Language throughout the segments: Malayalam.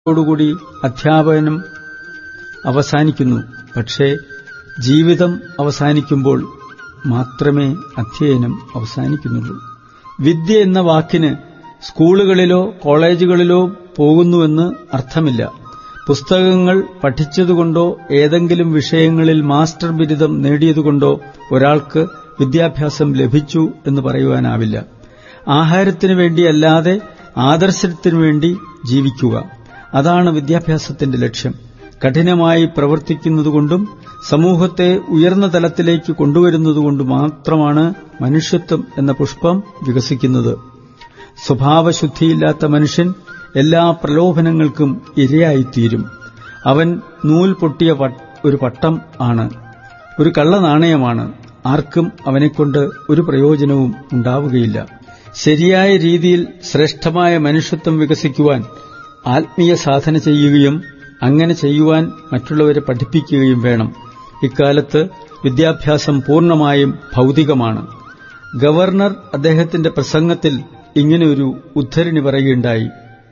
ോടുകൂടി അധ്യാപനം അവസാനിക്കുന്നു പക്ഷേ ജീവിതം അവസാനിക്കുമ്പോൾ മാത്രമേ അധ്യയനം അവസാനിക്കുന്നുള്ളൂ വിദ്യ എന്ന വാക്കിന് സ്കൂളുകളിലോ കോളേജുകളിലോ പോകുന്നുവെന്ന് അർത്ഥമില്ല പുസ്തകങ്ങൾ പഠിച്ചതുകൊണ്ടോ ഏതെങ്കിലും വിഷയങ്ങളിൽ മാസ്റ്റർ ബിരുദം നേടിയതുകൊണ്ടോ ഒരാൾക്ക് വിദ്യാഭ്യാസം ലഭിച്ചു എന്ന് പറയുവാനാവില്ല ആഹാരത്തിനു വേണ്ടിയല്ലാതെ ആദർശത്തിനു വേണ്ടി ജീവിക്കുക അതാണ് വിദ്യാഭ്യാസത്തിന്റെ ലക്ഷ്യം കഠിനമായി പ്രവർത്തിക്കുന്നതുകൊണ്ടും സമൂഹത്തെ ഉയർന്ന തലത്തിലേക്ക് കൊണ്ടുവരുന്നതുകൊണ്ട് മാത്രമാണ് മനുഷ്യത്വം എന്ന പുഷ്പം വികസിക്കുന്നത് സ്വഭാവശുദ്ധിയില്ലാത്ത മനുഷ്യൻ എല്ലാ പ്രലോഭനങ്ങൾക്കും ഇരയായിത്തീരും അവൻ നൂൽ പൊട്ടിയ ഒരു പട്ടം ആണ് ഒരു കള്ളനാണയമാണ് ആർക്കും അവനെക്കൊണ്ട് ഒരു പ്രയോജനവും ഉണ്ടാവുകയില്ല ശരിയായ രീതിയിൽ ശ്രേഷ്ഠമായ മനുഷ്യത്വം വികസിക്കുവാൻ ആത്മീയ സാധന ചെയ്യുകയും അങ്ങനെ ചെയ്യുവാൻ മറ്റുള്ളവരെ പഠിപ്പിക്കുകയും വേണം ഇക്കാലത്ത് വിദ്യാഭ്യാസം പൂർണ്ണമായും ഭൌതികമാണ് ഗവർണർ അദ്ദേഹത്തിന്റെ പ്രസംഗത്തിൽ ഇങ്ങനെ ഒരു ഉദ്ധരണി പറയുകയുണ്ടായി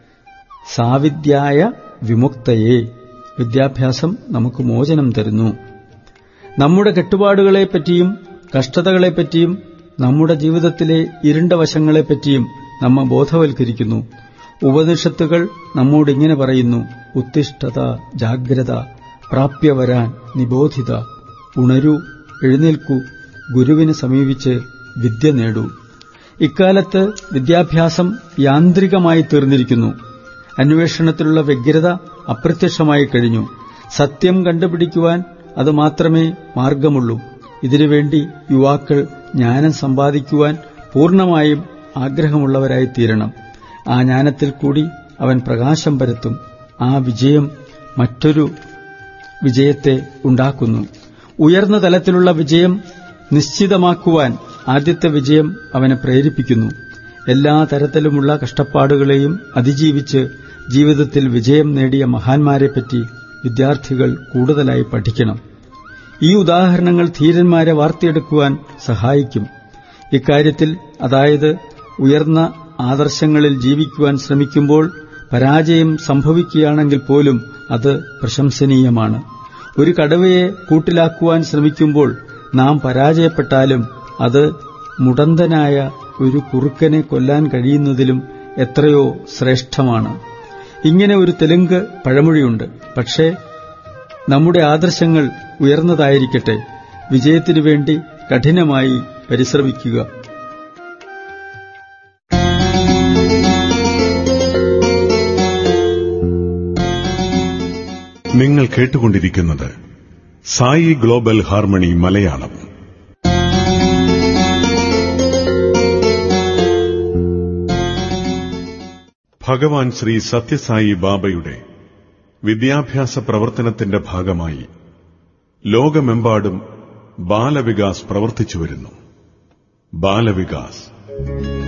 സാവിദ്യായ വിമുക്തയെ വിദ്യാഭ്യാസം നമുക്ക് മോചനം തരുന്നു നമ്മുടെ കെട്ടുപാടുകളെപ്പറ്റിയും കഷ്ടതകളെപ്പറ്റിയും നമ്മുടെ ജീവിതത്തിലെ ഇരുണ്ട വശങ്ങളെപ്പറ്റിയും നമ്മെ ബോധവൽക്കരിക്കുന്നു ഉപനിഷത്തുകൾ നമ്മോട് ഇങ്ങനെ പറയുന്നു ഉത്തിഷ്ഠത ജാഗ്രത പ്രാപ്യവരാൻ നിബോധിത ഉണരൂ എഴുന്നേൽക്കൂ ഗുരുവിനെ സമീപിച്ച് വിദ്യ നേടൂ ഇക്കാലത്ത് വിദ്യാഭ്യാസം യാന്ത്രികമായി തീർന്നിരിക്കുന്നു അന്വേഷണത്തിലുള്ള വ്യഗ്രത അപ്രത്യക്ഷമായി കഴിഞ്ഞു സത്യം കണ്ടുപിടിക്കുവാൻ അത് മാത്രമേ മാർഗമുള്ളൂ ഇതിനുവേണ്ടി യുവാക്കൾ ജ്ഞാനം സമ്പാദിക്കുവാൻ പൂർണ്ണമായും ആഗ്രഹമുള്ളവരായിത്തീരണം ആ ജ്ഞാനത്തിൽ കൂടി അവൻ പ്രകാശം പരത്തും ആ വിജയം മറ്റൊരു വിജയത്തെ ഉണ്ടാക്കുന്നു ഉയർന്ന തലത്തിലുള്ള വിജയം നിശ്ചിതമാക്കുവാൻ ആദ്യത്തെ വിജയം അവനെ പ്രേരിപ്പിക്കുന്നു എല്ലാ തരത്തിലുമുള്ള കഷ്ടപ്പാടുകളെയും അതിജീവിച്ച് ജീവിതത്തിൽ വിജയം നേടിയ മഹാന്മാരെപ്പറ്റി വിദ്യാർത്ഥികൾ കൂടുതലായി പഠിക്കണം ഈ ഉദാഹരണങ്ങൾ ധീരന്മാരെ വാർത്തിയെടുക്കുവാൻ സഹായിക്കും ഇക്കാര്യത്തിൽ അതായത് ഉയർന്ന ആദർശങ്ങളിൽ ജീവിക്കുവാൻ ശ്രമിക്കുമ്പോൾ പരാജയം സംഭവിക്കുകയാണെങ്കിൽ പോലും അത് പ്രശംസനീയമാണ് ഒരു കടുവയെ കൂട്ടിലാക്കുവാൻ ശ്രമിക്കുമ്പോൾ നാം പരാജയപ്പെട്ടാലും അത് മുടന്തനായ ഒരു കുറുക്കനെ കൊല്ലാൻ കഴിയുന്നതിലും എത്രയോ ശ്രേഷ്ഠമാണ് ഇങ്ങനെ ഒരു തെലുങ്ക് പഴമൊഴിയുണ്ട് പക്ഷേ നമ്മുടെ ആദർശങ്ങൾ ഉയർന്നതായിരിക്കട്ടെ വിജയത്തിനു വേണ്ടി കഠിനമായി പരിശ്രമിക്കുക നിങ്ങൾ കേട്ടുകൊണ്ടിരിക്കുന്നത് സായി ഗ്ലോബൽ ഹാർമണി മലയാളം ഭഗവാൻ ശ്രീ സത്യസായി ബാബയുടെ വിദ്യാഭ്യാസ പ്രവർത്തനത്തിന്റെ ഭാഗമായി ലോകമെമ്പാടും ബാലവികാസ് പ്രവർത്തിച്ചുവരുന്നു ബാലവികാസ്